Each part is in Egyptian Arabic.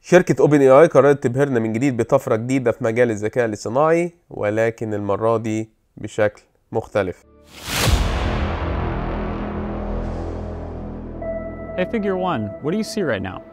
شركة اوبن اي اي قررت تبهرنا من جديد بطفرة جديدة في مجال الذكاء الاصطناعي ولكن المرة دي بشكل مختلف Hey, figure one, what do you see right now?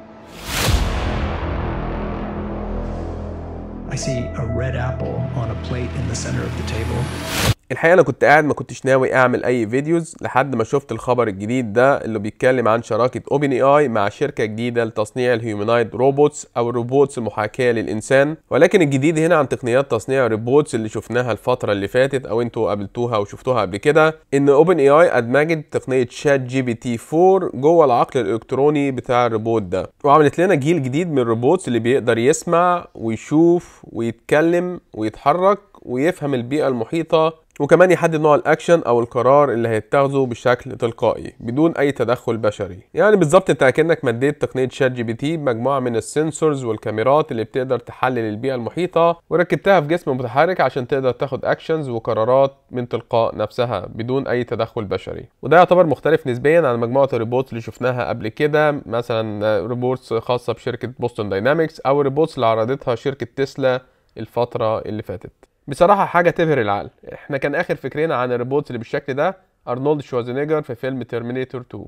I see a red apple on a plate in the center of the table. الحقيقة أنا كنت قاعد ما كنتش ناوي أعمل أي فيديوز لحد ما شفت الخبر الجديد ده اللي بيتكلم عن شراكة أوبن اي اي مع شركة جديدة لتصنيع الهيومنايد روبوتس أو الروبوتس المحاكاة للإنسان ولكن الجديد هنا عن تقنيات تصنيع الروبوتس اللي شفناها الفترة اللي فاتت أو أنتوا قابلتوها وشفتوها قبل كده إن أوبن اي اي أدمجت تقنية شات جي بي تي 4 جوه العقل الإلكتروني بتاع الروبوت ده وعملت لنا جيل جديد من الروبوتس اللي بيقدر يسمع ويشوف ويتكلم ويتحرك ويفهم البيئة المحيطة وكمان يحدد نوع الاكشن او القرار اللي هيتاخده بشكل تلقائي بدون اي تدخل بشري يعني بالظبط انت اكنك مديت تقنيه شات جي بي تي بمجموعه من السنسورز والكاميرات اللي بتقدر تحلل البيئه المحيطه وركبتها في جسم متحرك عشان تقدر تاخد اكشنز وقرارات من تلقاء نفسها بدون اي تدخل بشري وده يعتبر مختلف نسبيا عن مجموعه الريبوتس اللي شفناها قبل كده مثلا ريبورتس خاصه بشركه بوستون داينامكس او الريبوتس اللي عرضتها شركه تسلا الفتره اللي فاتت بصراحة حاجة تبهر العقل احنا كان اخر فكرنا عن الروبوتس اللي بالشكل ده ارنولد شوازينيجر في فيلم ترمينيتور 2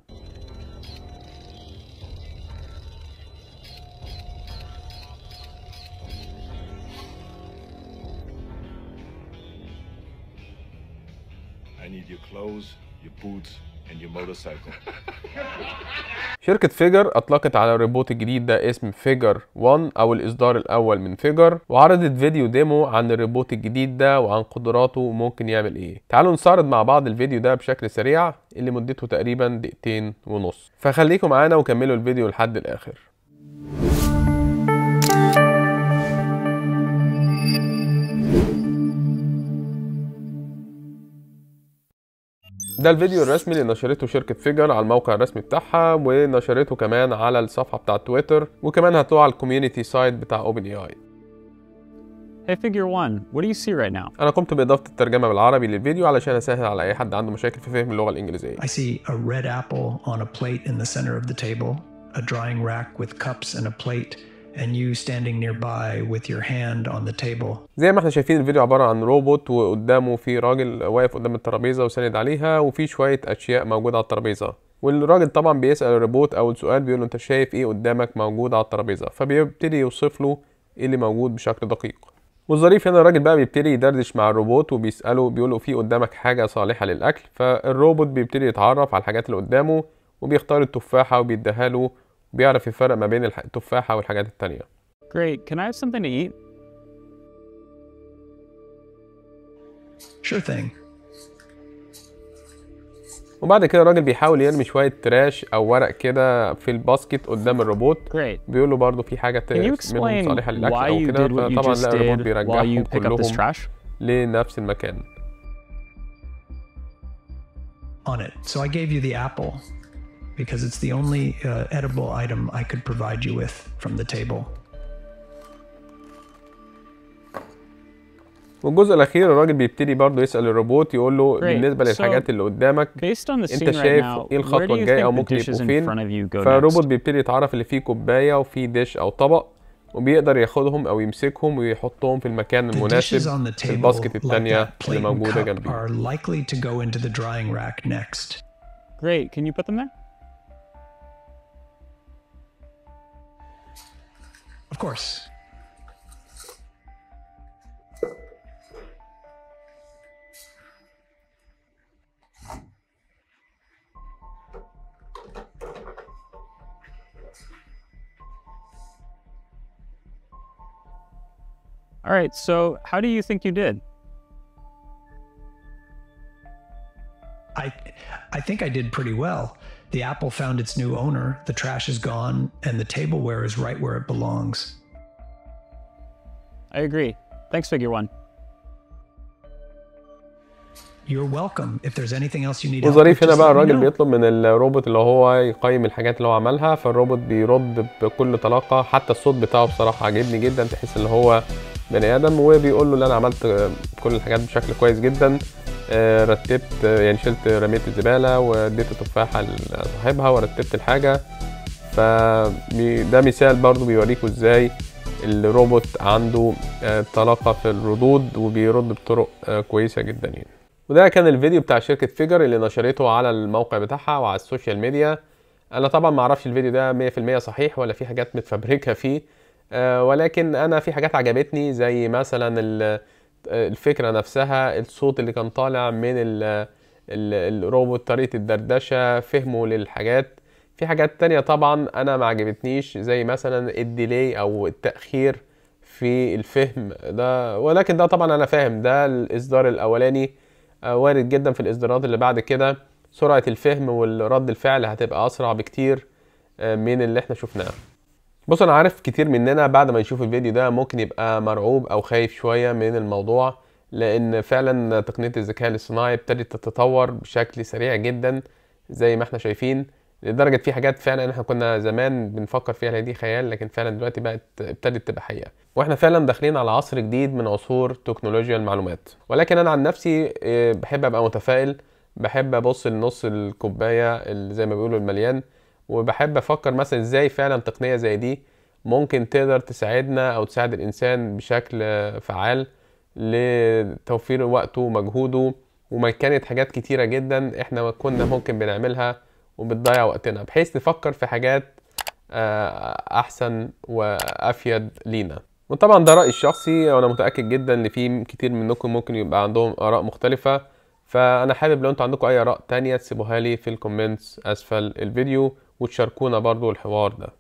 I need your clothes, your boots, and your motorcycle. شركة فيجر أطلقت على الروبوت الجديد ده اسم فيجر 1 أو الإصدار الأول من فيجر وعرضت فيديو ديمو عن الروبوت الجديد ده وعن قدراته وممكن يعمل إيه تعالوا نستعرض مع بعض الفيديو ده بشكل سريع اللي مدته تقريبا دقيقتين ونص فخليكم معانا وكملوا الفيديو لحد الآخر ده الفيديو الرسمي اللي نشرته شركة فيجر على الموقع الرسمي بتاعها ونشرته كمان على الصفحة بتاع تويتر وكمان هتلاقوه على الكوميونتي سايت بتاع اوبن اي اي Hey, figure one, what do you see right now? انا قمت باضافة الترجمة بالعربي للفيديو علشان اسهل على اي حد عنده مشاكل في فهم اللغة الانجليزية I see a red apple on a plate in the center of the table, a drying rack with cups and a plate, and you standing nearby with your hand on the table. زي ما احنا شايفين الفيديو عبارة عن روبوت وقدامه في راجل واقف قدام الترابيزة وساند عليها وفي شوية اشياء موجودة على الترابيزة والراجل طبعا بيسأل الروبوت اول سؤال بيقول له انت شايف ايه قدامك موجود على الترابيزة فبيبتدي يوصف له ايه اللي موجود بشكل دقيق والظريف هنا الراجل بقى بيبتدي يدردش مع الروبوت وبيسأله بيقول له في قدامك حاجة صالحة للأكل فالروبوت بيبتدي يتعرف على الحاجات اللي قدامه وبيختار التفاحة وبيديها له وبيعرف يفرق ما بين الح- التفاحة والحاجات التانية Great, can I have something to eat? Sure thing. وبعد كده الراجل بيحاول يرمي شوية تراش أو ورق كده في الباسكت قدام الروبوت Great. بيقول له برضه في حاجة ت- Can you منهم explain صالحة للأكل why أو you كده did what you فطبعا just لا الروبوت did while you بيرجعهم pick up this كلهم trash? لنفس المكان On it. So I gave you the apple because it's the only uh, edible item I could provide you with from the table. والجزء الأخير الراجل بيبتدي برضه يسأل الروبوت يقول له Great. بالنسبة So, للحاجات اللي قدامك Based on the انت scene right شايف now, ايه where الخطوة do you الجاية أو think the ممكن dishes يبقوا in فين front of you go فالروبوت next? بيبتدي يتعرف اللي فيه كوباية وفيه ديش أو طبق وبيقدر ياخدهم أو يمسكهم ويحطهم في المكان The dishes on المناسب the في table, الباسكت like التانية that اللي plate and موجودة cup, جنبي are likely to go into the drying rack next. Great, can you put them there? Of course. All right, so how do you think you did? I I think I did pretty well. The apple found its new owner, the trash is gone, and the tableware is right where it belongs. I agree. Thanks, figure one. You're welcome. If there's anything else you need help with, والظريف هنا just بقى let me الراجل know. بيطلب من الروبوت اللي هو يقيم الحاجات اللي هو عملها فالروبوت بيرد بكل طلاقة حتى الصوت بتاعه بصراحة عجبني جدا تحس ان هو بني ادم وبيقول له ان انا عملت كل الحاجات بشكل كويس جدا آه، رتبت آه، يعني شلت رميت الزبالة واديت التفاحة لصاحبها ورتبت الحاجة فده مثال برضو بيوريكم ازاي الروبوت عنده آه، طلاقة في الردود وبيرد بطرق آه، كويسة جدا يعني وده كان الفيديو بتاع شركة فيجر اللي نشرته على الموقع بتاعها وعلى السوشيال ميديا انا طبعا ما اعرفش الفيديو ده 100% صحيح ولا في حاجات متفبركة فيه آه، ولكن انا في حاجات عجبتني زي مثلا ال- الفكرة نفسها الصوت اللي كان طالع من ال- ال- الروبوت طريقة الدردشة فهمه للحاجات في حاجات تانية طبعا انا ما عجبتنيش زي مثلا الديلي او التأخير في الفهم ده ولكن ده طبعا انا فاهم ده الاصدار الاولاني آه، وارد جدا في الاصدارات اللي بعد كده سرعة الفهم والرد الفعل هتبقى اسرع بكتير آه، من اللي احنا شفناه بص انا عارف كتير مننا بعد ما يشوف الفيديو ده ممكن يبقى مرعوب او خايف شوية من الموضوع لان فعلا تقنية الذكاء الاصطناعي ابتدت تتطور بشكل سريع جدا زي ما احنا شايفين لدرجة في حاجات فعلا احنا كنا زمان بنفكر فيها دي خيال لكن فعلا دلوقتي بقت ابتدت تبقى حقيقة واحنا فعلا داخلين على عصر جديد من عصور تكنولوجيا المعلومات ولكن انا عن نفسي اه، بحب ابقى متفائل بحب ابص لنص الكوباية اللي زي ما بيقولوا المليان وبحب افكر مثلا ازاي فعلا تقنية زي دي ممكن تقدر تساعدنا او تساعد الانسان بشكل اه، فعال لتوفير وقته ومجهوده وما كانت حاجات كتيرة جدا احنا كنا ممكن بنعملها وبتضيع وقتنا بحيث نفكر في حاجات آه، احسن وافيد لينا وطبعا ده رايي الشخصي وانا متاكد جدا ان في كتير منكم ممكن يبقى عندهم اراء مختلفه فانا حابب لو انتوا عندكم اي اراء تانية تسيبوها لي في الكومنتس اسفل الفيديو وتشاركونا برضو الحوار ده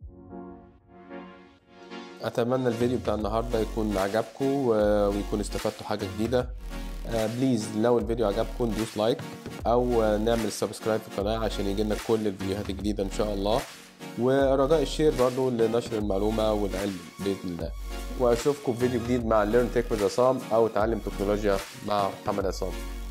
اتمنى الفيديو بتاع النهارده يكون عجبكم و- ويكون استفدتوا حاجه جديده آه، بليز لو الفيديو عجبكم ندوس لايك او آه، نعمل سبسكرايب في القناه عشان يجيلنا كل الفيديوهات الجديده ان شاء الله ورجاء الشير برضو لنشر المعلومه والعلم باذن الله واشوفكم في فيديو جديد مع ليرن تك with عصام او تعلم تكنولوجيا مع محمد عصام